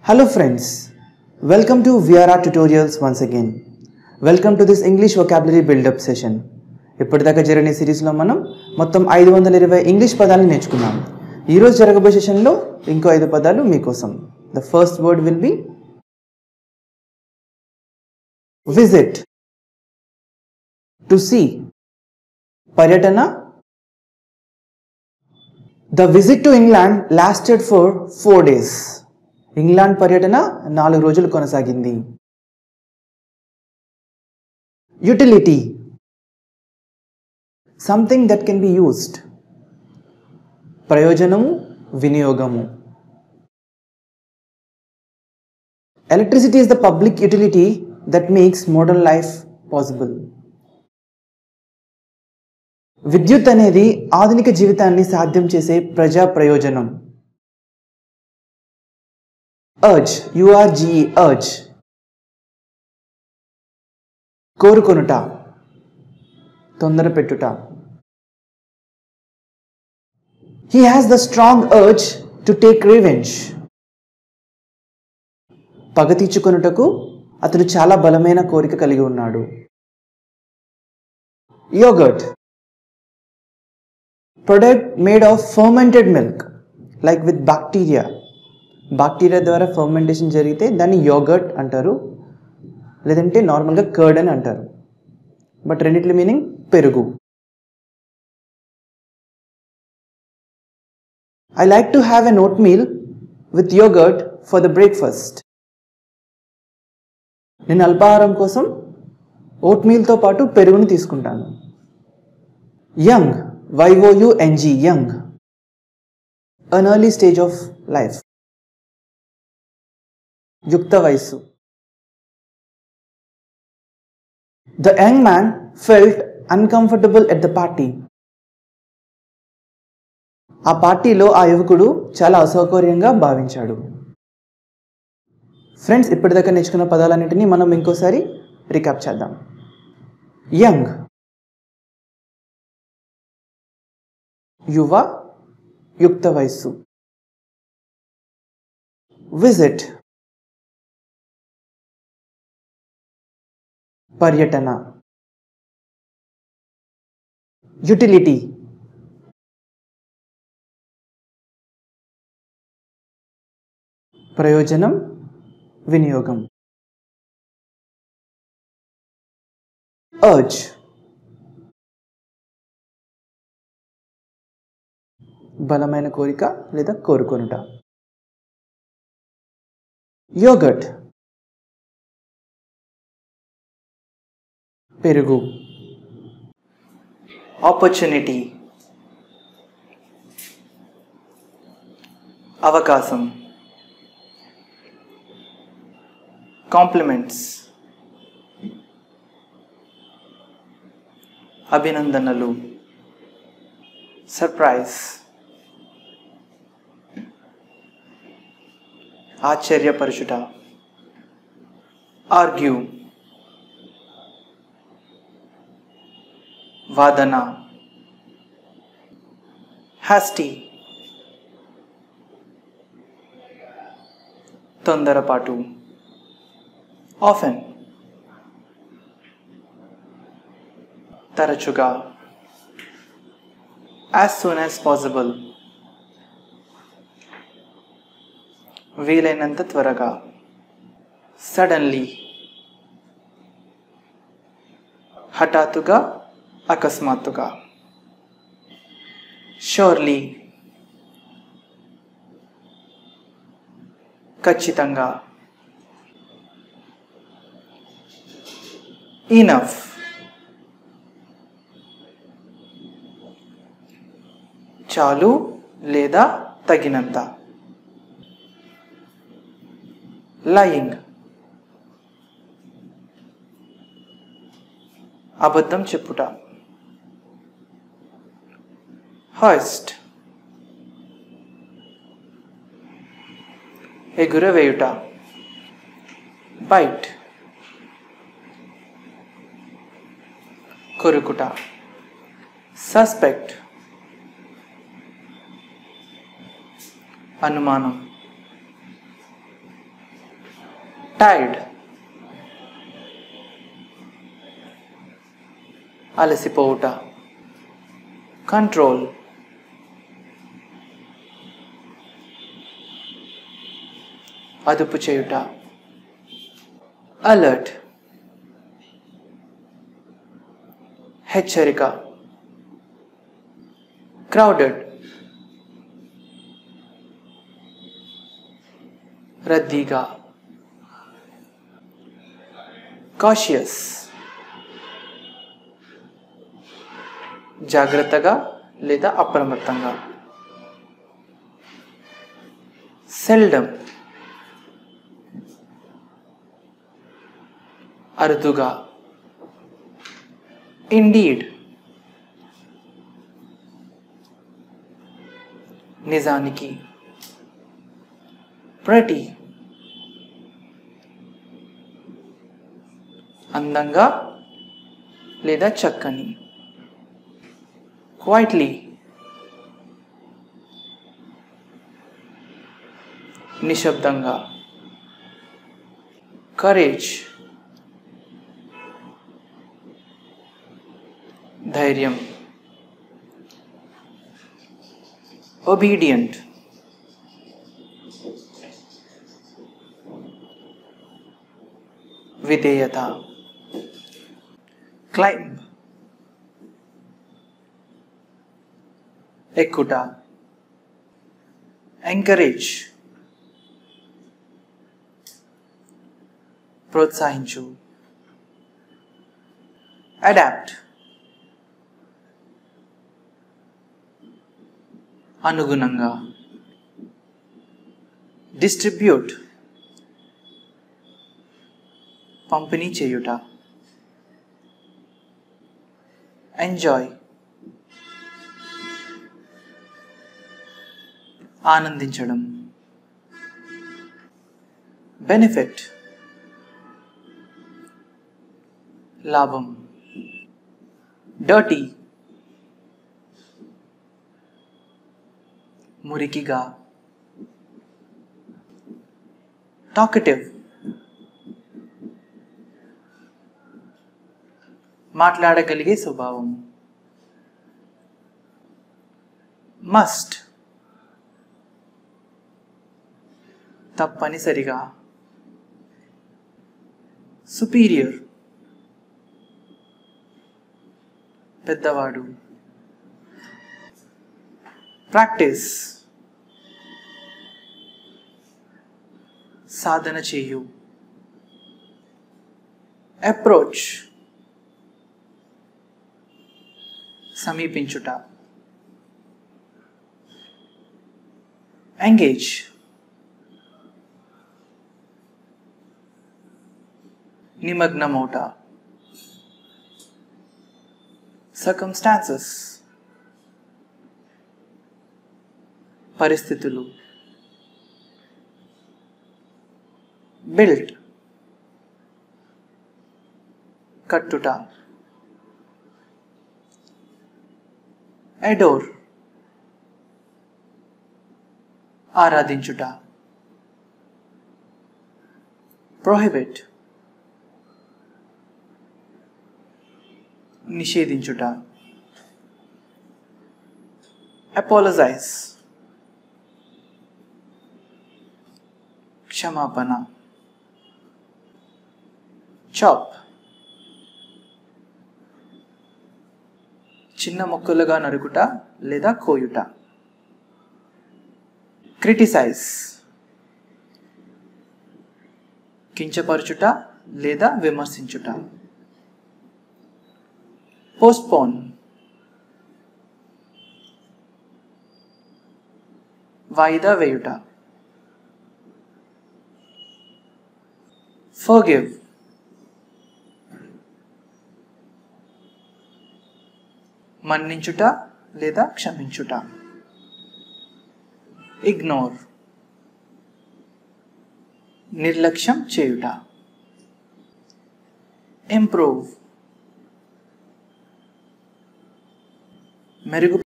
Hello friends, welcome to VRR tutorials once again. Welcome to this English vocabulary build-up session. ఇప్పటిదాకా జరిగిన సిరీస్లో మనం మొత్తం ఐదు వందల ఇరవై ఇంగ్లీష్ పదాలను నేర్చుకున్నాం ఈరోజు జరగబోయే సెషన్లో ఇంకో ఐదు పదాలు మీకోసం the first word will be visit to see పర్యటన the visit to England lasted for four days England పర్యటన నాలుగు రోజులు కొనసాగింది utility something that can be used ప్రయోజనము వినియోగము electricity is the public utility that makes modern life possible విద్యుత్ అనేది ఆధునిక జీవితాన్ని సాధ్యం చేసే ప్రజా ప్రయోజనం అర్జ్ యుఆర్జిఈ అర్జ్ కోరుకొనుట తొందర పెట్టుట he has the strong urge to take revenge పగ తీర్చుకొనుటకు అతడు చాలా బలమైన కోరిక కలిగి ఉన్నాడు yoghurt product made of fermented milk like with bacteria bacteria ద్వారా ఫర్మెంటేషన్ జరిగితే దాన్ని యోగర్ట్ అంటారు లేదంటే నార్మల్గా కర్డ్ అని అంటారు బట్ రెండిట్ల మీనింగ్ పెరుగు I like to have an oatmeal with yoghurt for the breakfast నేను అల్పాహారం కోసం ఓట్ మీల్తో పాటు పెరుగుని తీసుకుంటాను young Y O U N G young an early stage of life యుక్త వయస్సు the young man felt uncomfortable at the party ఆ పార్టీలో ఆ యువకుడు చాలా అసౌకర్యంగా భావించాడు ఫ్రెండ్స్ ఇప్పటిదాకా నేర్చుకున్న పదాలన్నింటినీ మనం ఇంకోసారి రికాప్ చేద్దాం యంగ్ యువ యుక్త వయస్సు విజిట్ పర్యటన యుటిలిటీ ప్రయోజనం వినియోగం అర్జ్ బలమైన కోరిక లేదా కోరుకొనుట యోగట్ పెరుగు ఆపర్చునిటీ అవకాశం కాంప్లిమెంట్స్ అభినందనలు సర్ప్రైజ్ ఆశ్చర్యపరచుట ఆర్గ్యూ వాదన హ్యాస్టీ తొందరపాటు ఆఫెన్ తరచుగా యాజ్ సూన్ యాజ్ పాసిబుల్ వీలైనంత త్వరగా సడన్లీ హఠాత్తుగా అకస్మాత్తుగా షోర్లీ ఖచ్చితంగా ఇనఫ్ చాలు లేదా తగినంత లయింగ్ అబద్ధం చెప్పుట హాయిస్ట్ ఎగురవేయుట బైట్ కొరుకుట సస్పెక్ట్ అనుమానం టైర్డ్ అలసిపోవుట కంట్రోల్ అదుపు చేయుట అలర్ట్ హెచ్చరిక క్రౌడెడ్ రద్దీగా కాషియస్ జాగ్రత్తగా లేదా అప్రమత్తంగా సెల్డమ్ అరుదుగా ఇండీడ్ నిజానికి ప్రటి అందంగా లేదా చక్కని క్వైట్లీ నిశ్శబ్దంగా కరేజ్ ధైర్యం ఒబీడియంట్ విధేయత క్లైంబ్ ఎక్కుట ఎంకరేజ్ ప్రోత్సహించు అడాప్ట్ అనుగుణంగా డిస్ట్రిబ్యూట్ పంపిణీ చేయుట ఎంజాయ్ ఆనందించడం బెనిఫిట్ లాభం డర్టీ మురికిగా టాకటివ్ మాట్లాడగలిగే స్వభావం మస్ట్ తప్పనిసరిగా సుపీరియర్ పెద్దవాడు ప్రాక్టీస్ సాధన చేయు అప్రోచ్ సమీపించుట ఎంగేజ్ నిమగ్నమౌట సర్కమ్స్టాన్సెస్ పరిస్థితులు బిల్ట్ కట్టుట ఎడోర్ ఆరాధించుట ప్రొహిబిట్ నిషేధించుట అపాలజైజ్ క్షమాపణ చాప్ చిన్న మొక్కలుగా నరుకుట లేదా కోయుట క్రిటిసైజ్ కించపరచుట లేదా విమర్శించుట పోస్ట్పోన్ వాయిదా వేయుట ఫర్గివ్ మన్నించుట లేదా క్షమించుట ఇగ్నోర్ నిర్లక్ష్యం చేయుట ఇంప్రూవ్ మెరుగు